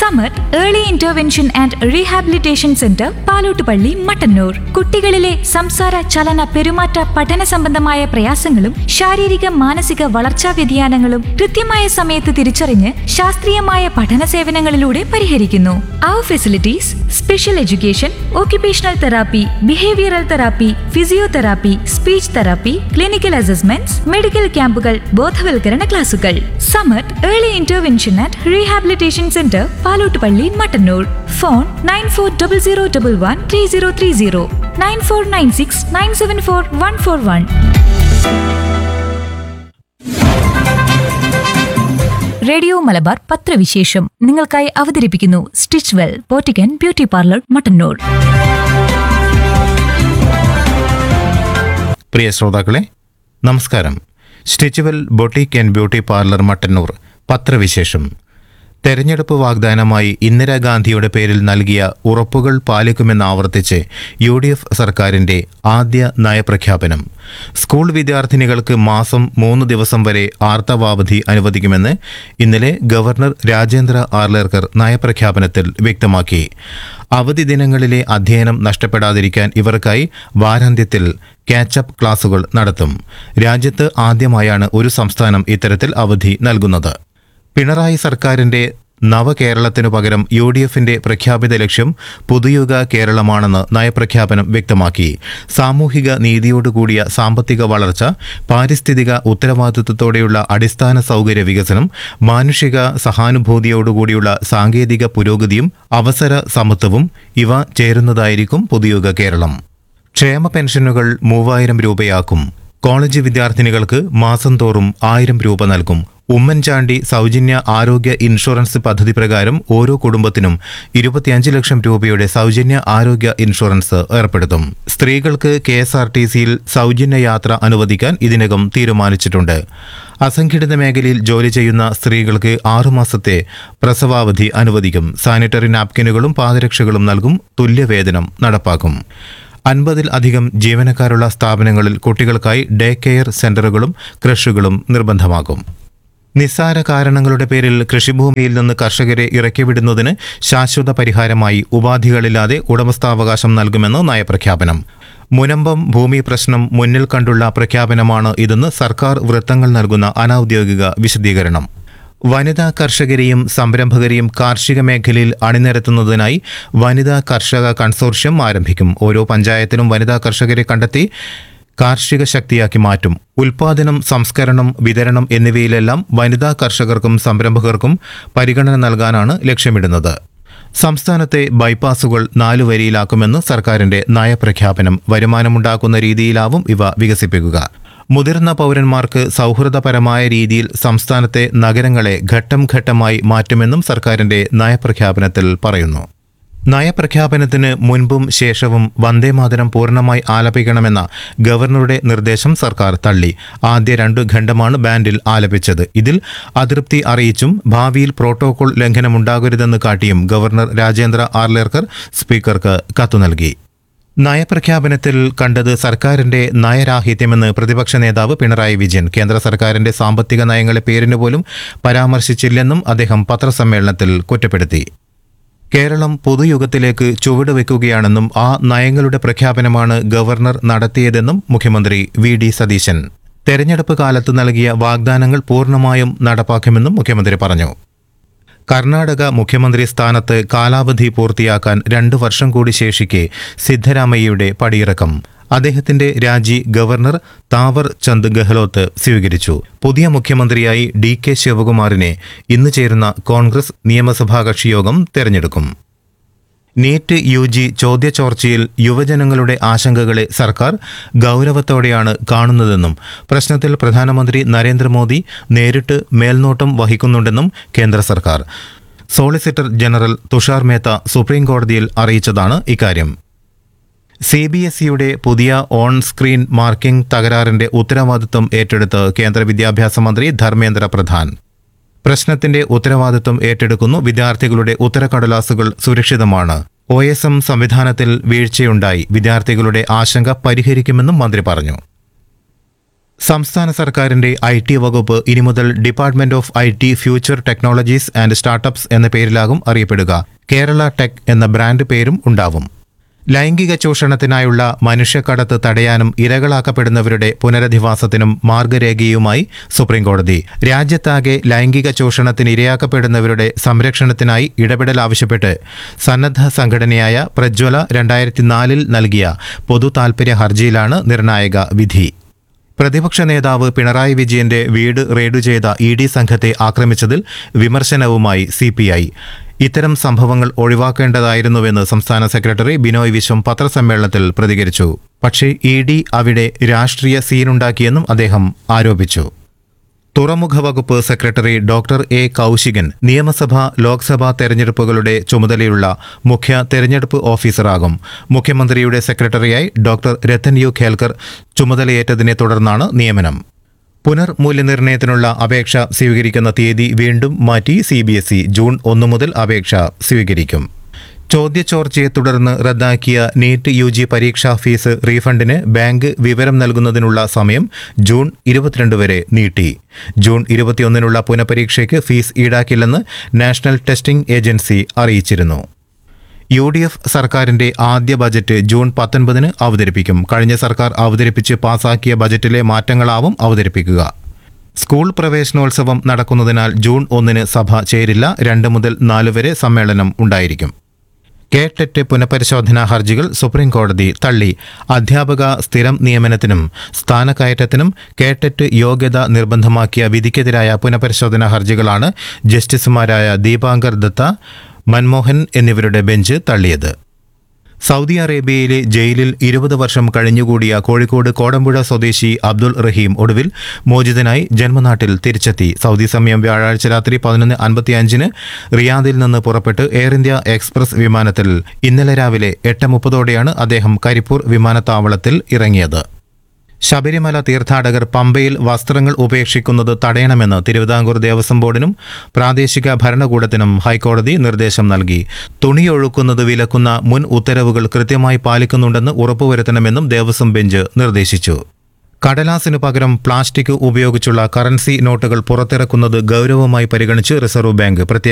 സമത് early intervention and rehabilitation centre Palottupalli Mattannur കുട്ടികളിലെ സംസാര ചലന പെരുമാറ്റ പഠന സംബന്ധമായ പ്രയാസങ്ങളും ശാരീരിക മാനസിക വളർച്ചാ വ്യതിയാനങ്ങളും കൃത്യമായ സമയത്ത് തിരിച്ചറിഞ്ഞ് ശാസ്ത്രീയമായ പഠന സേവനങ്ങളിലൂടെ പരിഹരിക്കുന്നു അവർ facilities special education occupational therapy behavioural therapy physiotherapy speech therapy clinical assessments medical ക്യാമ്പുകൾ ബോധവൽക്കരണ ക്ലാസുകൾ Samath early intervention and rehabilitation centre Palottupalli Mattannur phone nine four double zero double one three zero three zero nine four nine six nine seven four one four one radio Malabar പത്രവിശേഷം നിങ്ങൾക്കായി അവതരിപ്പിക്കുന്നു stitch well പോറ്റിക്കൻ beauty parlour Mattannur പ്രിയ ശ്രോതാക്കളെ നമസ്കാരം stitch well boutique and beauty parlour Mattannur പത്രവിശേഷം തെരഞ്ഞെടുപ്പ് വാഗ്ദാനമായി ഇന്ദിരാഗാന്ധിയുടെ പേരിൽ നൽകിയ ഉറപ്പുകൾ പാലിക്കുമെന്ന് ആവർത്തിച്ച് യു ഡി എഫ് സർക്കാരിന്റെ ആദ്യ നയപ്രഖ്യാപനം സ്കൂൾ വിദ്യാർത്ഥിനികൾക്ക് മാസം മൂന്ന് ദിവസം വരെ ആർത്തവാവധി അനുവദിക്കുമെന്ന് ഇന്നലെ ഗവർണർ രാജേന്ദ്ര ആർലേർക്കർ നയപ്രഖ്യാപനത്തിൽ വ്യക്തമാക്കി അവധി ദിനങ്ങളിലെ അധ്യയനം നഷ്ടപ്പെടാതിരിക്കാൻ ഇവർക്കായി വാരാന്ത്യത്തിൽ കാച്ചപ്പ് ക്ലാസുകൾ നടത്തും രാജ്യത്ത് ആദ്യമായാണ് ഒരു സംസ്ഥാനം ഇത്തരത്തിൽ അവധി നൽകുന്നത് പിണറായി സർക്കാരിന്റെ നവകേരളത്തിനു പകരം യു ഡി എഫിന്റെ പ്രഖ്യാപിത ലക്ഷ്യം പുതുയുഗ കേരളമാണെന്ന് നയപ്രഖ്യാപനം വ്യക്തമാക്കി സാമൂഹിക നീതിയോടുകൂടിയ സാമ്പത്തിക വളർച്ച പാരിസ്ഥിതിക ഉത്തരവാദിത്വത്തോടെയുള്ള അടിസ്ഥാന സൗകര്യ വികസനം മാനുഷിക സഹാനുഭൂതിയോടുകൂടിയുള്ള സാങ്കേതിക പുരോഗതിയും അവസര സമത്വവും ഇവ ചേരുന്നതായിരിക്കും പുതുയുഗ കേരളം ക്ഷേമ പെൻഷനുകൾ മൂവായിരം രൂപയാക്കും കോളേജ് വിദ്യാർത്ഥിനികൾക്ക് മാസം തോറും ആയിരം രൂപ നൽകും ഉമ്മൻചാണ്ടി സൗജന്യ ആരോഗ്യ ഇൻഷുറൻസ് പദ്ധതി പ്രകാരം ഓരോ കുടുംബത്തിനും ഇരുപത്തിയഞ്ച് ലക്ഷം രൂപയുടെ സൗജന്യ ആരോഗ്യ ഇൻഷുറൻസ് ഏർപ്പെടുത്തും സ്ത്രീകൾക്ക് കെ എസ് ആർ ടി സിയിൽ സൗജന്യ യാത്ര അനുവദിക്കാൻ ഇതിനകം തീരുമാനിച്ചിട്ടുണ്ട് അസംഘടിത മേഖലയിൽ ജോലി ചെയ്യുന്ന സ്ത്രീകൾക്ക് ആറുമാസത്തെ പ്രസവാവധി അനുവദിക്കും സാനിറ്ററി നാപ്കിനുകളും പാദരക്ഷകളും നൽകും തുല്യവേതനം നടപ്പാക്കും അൻപതിൽ അധികം ജീവനക്കാരുള്ള സ്ഥാപനങ്ങളിൽ കുട്ടികൾക്കായി ഡേ കെയർ സെന്ററുകളും ക്രഷുകളും നിർബന്ധമാക്കും നിസ്സാര കാരണങ്ങളുടെ പേരിൽ കൃഷിഭൂമിയിൽ നിന്ന് കർഷകരെ ഇറക്കിവിടുന്നതിന് ശാശ്വത പരിഹാരമായി ഉപാധികളില്ലാതെ ഉടമസ്ഥാവകാശം നൽകുമെന്ന് നയപ്രഖ്യാപനം മുനമ്പം ഭൂമി പ്രശ്നം മുന്നിൽ കണ്ടുള്ള പ്രഖ്യാപനമാണ് ഇതെന്ന് സർക്കാർ വൃത്തങ്ങൾ നൽകുന്ന അനൌദ്യോഗിക വിശദീകരണം വനിതാ കർഷകരെയും സംരംഭകരെയും കാർഷിക മേഖലയിൽ അണിനിരത്തുന്നതിനായി വനിതാ കർഷക കൺസോർഷ്യം ആരംഭിക്കും ഓരോ പഞ്ചായത്തിലും വനിതാ കർഷകരെ കണ്ടെത്തി കാർഷിക ശക്തിയാക്കി മാറ്റും ഉൽപാദനം സംസ്കരണം വിതരണം എന്നിവയിലെല്ലാം വനിതാ കർഷകർക്കും സംരംഭകർക്കും പരിഗണന നൽകാനാണ് ലക്ഷ്യമിടുന്നത് സംസ്ഥാനത്തെ ബൈപ്പാസുകൾ നാലു വരിയിലാക്കുമെന്ന് സർക്കാരിന്റെ നയപ്രഖ്യാപനം വരുമാനമുണ്ടാക്കുന്ന രീതിയിലാവും ഇവ വികസിപ്പിക്കുക മുതിർന്ന പൗരന്മാർക്ക് സൗഹൃദപരമായ രീതിയിൽ സംസ്ഥാനത്തെ നഗരങ്ങളെ ഘട്ടം ഘട്ടമായി മാറ്റുമെന്നും സർക്കാരിന്റെ നയപ്രഖ്യാപനത്തിൽ പറയുന്നു നയപ്രഖ്യാപനത്തിന് മുൻപും ശേഷവും വന്ദേമാതരം പൂർണ്ണമായി ആലപിക്കണമെന്ന ഗവർണറുടെ നിർദ്ദേശം സർക്കാർ തള്ളി ആദ്യ രണ്ടു ഖണ്ഡമാണ് ബാൻഡിൽ ആലപിച്ചത് ഇതിൽ അതൃപ്തി അറിയിച്ചും ഭാവിയിൽ പ്രോട്ടോകോൾ ലംഘനമുണ്ടാകരുതെന്ന് കാട്ടിയും ഗവർണർ രാജേന്ദ്ര ആർലേർക്കർ സ്പീക്കർക്ക് കത്തു നൽകി നയപ്രഖ്യാപനത്തിൽ കണ്ടത് സർക്കാരിന്റെ നയരാഹിത്യമെന്ന് പ്രതിപക്ഷ നേതാവ് പിണറായി വിജയൻ കേന്ദ്ര സർക്കാരിന്റെ സാമ്പത്തിക നയങ്ങളെ പേരിന് പോലും പരാമർശിച്ചില്ലെന്നും അദ്ദേഹം പത്രസമ്മേളനത്തിൽ കുറ്റപ്പെടുത്തി കേരളം പൊതുയുഗത്തിലേക്ക് ചുവടുവെക്കുകയാണെന്നും ആ നയങ്ങളുടെ പ്രഖ്യാപനമാണ് ഗവർണർ നടത്തിയതെന്നും മുഖ്യമന്ത്രി വി ഡി സതീശൻ തെരഞ്ഞെടുപ്പ് കാലത്ത് നൽകിയ വാഗ്ദാനങ്ങൾ പൂർണ്ണമായും നടപ്പാക്കുമെന്നും മുഖ്യമന്ത്രി പറഞ്ഞു കർണാടക മുഖ്യമന്ത്രി സ്ഥാനത്ത് കാലാവധി പൂർത്തിയാക്കാൻ രണ്ടു വർഷം കൂടി ശേഷിക്കെ സിദ്ധരാമയ്യയുടെ പടിയിറക്കം അദ്ദേഹത്തിന്റെ രാജി ഗവർണർ താവർ ചന്ദ് ഗെഹ്ലോത്ത് സ്വീകരിച്ചു പുതിയ മുഖ്യമന്ത്രിയായി ഡി കെ ശിവകുമാറിനെ ഇന്ന് ചേരുന്ന കോൺഗ്രസ് നിയമസഭാ കക്ഷിയോഗം തെരഞ്ഞെടുക്കും നീറ്റ് യു ജി ചോദ്യചോർച്ചയിൽ യുവജനങ്ങളുടെ ആശങ്കകളെ സർക്കാർ ഗൗരവത്തോടെയാണ് കാണുന്നതെന്നും പ്രശ്നത്തിൽ പ്രധാനമന്ത്രി നരേന്ദ്രമോദി നേരിട്ട് മേൽനോട്ടം വഹിക്കുന്നുണ്ടെന്നും കേന്ദ്ര സർക്കാർ solicitor general Tushar Mehta supreme കോടതിയിൽ അറിയിച്ചതാണ് ഇക്കാര്യം സി ബി എസ് ഇയുടെ പുതിയ ഓൺ സ്ക്രീൻ മാർക്കിംഗ് തകരാറിന്റെ ഉത്തരവാദിത്വം ഏറ്റെടുത്ത് കേന്ദ്ര വിദ്യാഭ്യാസ മന്ത്രി ധർമ്മേന്ദ്ര പ്രധാൻ പ്രശ്നത്തിന്റെ ഉത്തരവാദിത്വം ഏറ്റെടുക്കുന്നു വിദ്യാർത്ഥികളുടെ ഉത്തരക്കടലാസുകൾ സുരക്ഷിതമാണ് ഒ എസ് എം സംവിധാനത്തിൽ വീഴ്ചയുണ്ടായി വിദ്യാർത്ഥികളുടെ ആശങ്ക പരിഹരിക്കുമെന്നും മന്ത്രി പറഞ്ഞു സംസ്ഥാന സർക്കാരിന്റെ ഐ ടി വകുപ്പ് ഇനി മുതൽ department of I T future technologies and startups എന്ന പേരിലാകും അറിയപ്പെടുക കേരള ടെക് എന്ന ബ്രാൻഡ് പേരും ഉണ്ടാവും ലൈംഗിക ചൂഷണത്തിനായുള്ള മനുഷ്യക്കടത്ത് തടയാനും ഇരകളാക്കപ്പെടുന്നവരുടെ പുനരധിവാസത്തിനും മാർഗരേഖയുമായി സുപ്രീംകോടതി രാജ്യത്താകെ ലൈംഗിക ചൂഷണത്തിന് ഇരയാക്കപ്പെടുന്നവരുടെ സംരക്ഷണത്തിനായി ഇടപെടൽ ആവശ്യപ്പെട്ട് സന്നദ്ധ സംഘടനയായ പ്രജ്വല രണ്ടായിരത്തി നാലിൽ നൽകിയ പൊതു താൽപര്യ ഹർജിയിലാണ് നിർണായക വിധി പ്രതിപക്ഷ നേതാവ് പിണറായി വിജയന്റെ വീട് റെയ്ഡ് ചെയ്ത ഇ ഡി സംഘത്തെ ആക്രമിച്ചതിൽ വിമർശനവുമായി സി പി ഐ ഇത്തരം സംഭവങ്ങൾ ഒഴിവാക്കേണ്ടതായിരുന്നുവെന്ന് സംസ്ഥാന സെക്രട്ടറി ബിനോയ് വിശ്വം പത്രസമ്മേളനത്തിൽ പ്രതികരിച്ചു പക്ഷേ ഇ ഡി അവിടെ രാഷ്ട്രീയ സീനുണ്ടാക്കിയെന്നും അദ്ദേഹം ആരോപിച്ചു തുറമുഖ വകുപ്പ് സെക്രട്ടറി ഡോക്ടർ എ കൗശികൻ നിയമസഭ ലോക്സഭാ തെരഞ്ഞെടുപ്പുകളുടെ ചുമതലയുള്ള മുഖ്യ തെരഞ്ഞെടുപ്പ് ഓഫീസറാകും മുഖ്യമന്ത്രിയുടെ സെക്രട്ടറിയായി ഡോക്ടർ രത്തൻ യു ഖേൽക്കർ ചുമതലയേറ്റതിനെ തുടർന്നാണ് നിയമനം പുനർമൂല്യനിർണ്ണയത്തിനുള്ള അപേക്ഷ സ്വീകരിക്കുന്ന തീയതി വീണ്ടും മാറ്റി C B S E June ഒന്ന് മുതൽ അപേക്ഷ സ്വീകരിക്കും ചോദ്യചോർച്ചയെ തുടർന്ന് റദ്ദാക്കിയ നീറ്റ് യു ജി പരീക്ഷാ ഫീസ് റീഫണ്ടിന് ബാങ്ക് വിവരം നൽകുന്നതിനുള്ള സമയം ജൂൺ ഇരുപത്തിരണ്ട് വരെ നീട്ടി ജൂൺ ഇരുപത്തിയൊന്നിനുള്ള പുനഃപരീക്ഷയ്ക്ക് ഫീസ് ഈടാക്കില്ലെന്ന് നാഷണൽ ടെസ്റ്റിംഗ് ഏജൻസി അറിയിച്ചിരുന്നു യു ഡി എഫ് സർക്കാരിന്റെ ആദ്യ ബജറ്റ് ജൂൺ പത്തൊൻപതിന് അവതരിപ്പിക്കും കഴിഞ്ഞ സർക്കാർ അവതരിപ്പിച്ച് പാസാക്കിയ ബജറ്റിലെ മാറ്റങ്ങളാവും അവതരിപ്പിക്കുക സ്കൂൾ പ്രവേശനോത്സവം നടക്കുന്നതിനാൽ ജൂൺ ഒന്നിന് സഭ ചേരില്ല രണ്ട് മുതൽ നാല് വരെ സമ്മേളനം ഉണ്ടായിരിക്കും കെ ടെറ്റ് പുനഃപരിശോധനാ ഹർജികൾ സുപ്രീം കോടതി തള്ളി അധ്യാപക സ്ഥിരം നിയമനത്തിനും സ്ഥാനക്കയറ്റത്തിനും കെ ടെറ്റ് യോഗ്യത നിർബന്ധമാക്കിയ വിധിക്കെതിരായ പുനഃപരിശോധനാ ഹർജികളാണ് ജസ്റ്റിസുമാരായ ദീപാങ്കർ ദത്ത മൻമോഹൻ എന്നിവരുടെ ബെഞ്ച് തള്ളിയത് സൗദി അറേബ്യയിലെ ജയിലിൽ ഇരുപത് വർഷം കഴിഞ്ഞുകൂടിയ കോഴിക്കോട് കോടമ്പുഴ സ്വദേശി അബ്ദുൾ റഹീം ഒടുവിൽ മോചിതനായി ജന്മനാട്ടിൽ തിരിച്ചെത്തി സൗദി സമയം വ്യാഴാഴ്ച രാത്രി പതിനൊന്ന് അൻപത്തിയഞ്ചിന് റിയാദിൽ നിന്ന് പുറപ്പെട്ട് എയർ ഇന്ത്യ എക്സ്പ്രസ് വിമാനത്തിൽ ഇന്നലെ രാവിലെ എട്ട് മുപ്പതോടെയാണ് അദ്ദേഹം കരിപ്പൂർ വിമാനത്താവളത്തിൽ ഇറങ്ങിയത് ശബരിമല തീർത്ഥാടകർ പമ്പയിൽ വസ്ത്രങ്ങൾ ഉപേക്ഷിക്കുന്നത് തടയണമെന്ന് തിരുവിതാംകൂർ ദേവസ്വം ബോർഡിനും പ്രാദേശിക ഭരണകൂടത്തിനും ഹൈക്കോടതി നിർദ്ദേശം നൽകി തുണിയൊഴുക്കുന്നത് വിലക്കുന്ന മുൻ ഉത്തരവുകൾ കൃത്യമായി പാലിക്കുന്നുണ്ടെന്ന് ഉറപ്പുവരുത്തണമെന്നും ദേവസ്വം ബെഞ്ച് നിർദ്ദേശിച്ചു കടലാസിനു പകരം പ്ലാസ്റ്റിക് ഉപയോഗിച്ചുള്ള കറൻസി നോട്ടുകൾ പുറത്തിറക്കുന്നത് ഗൗരവമായി പരിഗണിച്ച് റിസർവ് ബാങ്ക് പ്രത്യേക